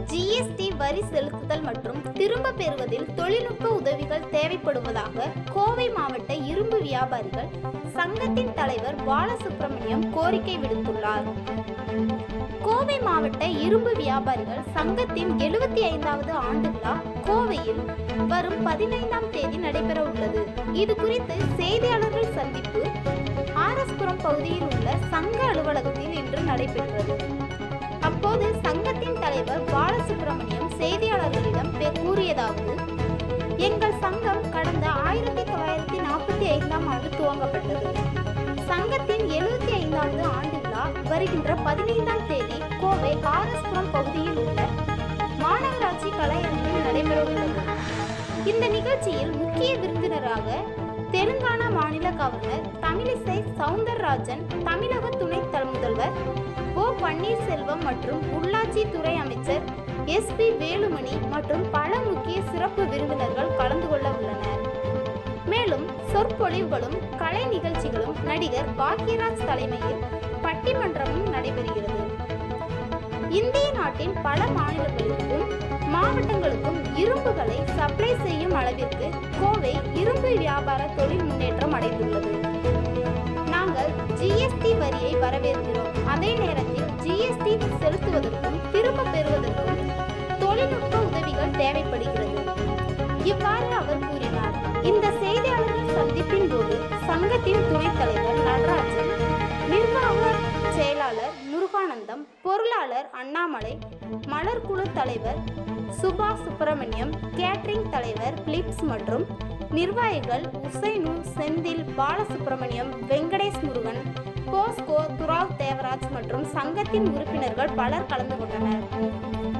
GST வரி செலுத்துதல் மற்றும் திரும்ப பெறுவதில் தொழில்நுட்ப உதவிகள் தேவைப்படுவதாக கோவை மாவட்ட இரும்பு வியாபாரிகள் சங்கத்தின் தலைவர் பாலசுப்ரமணியம் கோரிக்கை விடுத்துள்ளார் கோவை மாவட்ட இரும்பு வியாபாரிகள் சங்கத்தின் எழுபத்தி ஐந்தாவது ஆண்டு விழா கோவையில் வரும் பதினைந்தாம் தேதி நடைபெற உள்ளது இது குறித்து செய்தியாளர்கள் சந்திப்பு ஆர்எஸ்புரம் பகுதியில் உள்ள சங்க அலுவலகத்தில் இன்று நடைபெற்றது அப்போது சங்கத்தின் தலைவர் பாலசுப்ரமணியம் செய்தியாளர்களிடம் பெ- கூறியதாவது எங்கள் சங்கம் கடந்த ஆயிரத்தி தொள்ளாயிரத்தி நாற்பத்தி ஐந்தாம் ஆண்டு துவங்கப்பட்டது சங்கத்தின் எழுபத்தி ஐந்தாவது ஆண்டு விழா வருகின்ற பதினைந்தாம் தேதி கோவை ஆர்எஸ்புரம் பகுதியில் உள்ள மாநகராட்சி கலையரங்கில் நடைபெற உள்ளது இந்த நிகழ்ச்சியில் முக்கிய விருந்தினராக தெலுங்கானா மாநில கவர்னர் தமிழிசை சவுந்தரராஜன் தமிழக துணை த- முதல்வர் ஓ பன்னீர்செல்வம் மற்றும் உள்ளாட்சி துறை அமைச்சர் எஸ் பி வேலுமணி மற்றும் பல முக்கிய சிறப்பு விருந்தினர்கள் கலந்து கொள்ள உள்ளனர் மேலும் சொற்பொழிவுகளும் கலை நிகழ்ச்சிகளும் நடிகர் பாக்யராஜ் தலைமையில் பட்டிமன்றமும் நடைபெறுகிறது இந்திய நாட்டின் பல மாநிலங்களுக்கும் மாவட்டங்களுக்கும் இரும்புகளை சப்ளை செய்யும் அளவிற்கு கோவை இரும்பு வியாபார தொழில் முன்னேற்றம் அடைந்துள்ளது நாங்கள் ஜிஎஸ்டி வரியை வரவேற்கிறோம் அதே நேரத்தில் ஜிஎஸ்டி செலுத்துவதற்கும் திரும்ப பெறுவதற்கும் தொழில்நுட்ப உதவிகள் தேவைப்படுகிறது இவ்வாறு அவர் கூறினார் இந்த செய்தியாளர்கள் சந்திப்பின் போது சங்கத்தின் துணைத் தலைவர் நடராஜன் நிர்வாக செயலாளர் முருகானந்தம் பொருளாளர் அண்ணாமலை மலர்குழு தலைவர் சுபா சுப்பிரமணியம் கேட்டரிங் தலைவர் பிலிப்ஸ் மற்றும் நிர்வாகிகள் உசைனு செந்தில் பாலசுப்பிரமணியம் வெங்கடேஷ் முருகன் போஸ்கோ துராவ் தேவராஜ் மற்றும் சங்கத்தின் உறுப்பினர்கள் பலர் கலந்து கொண்டனர்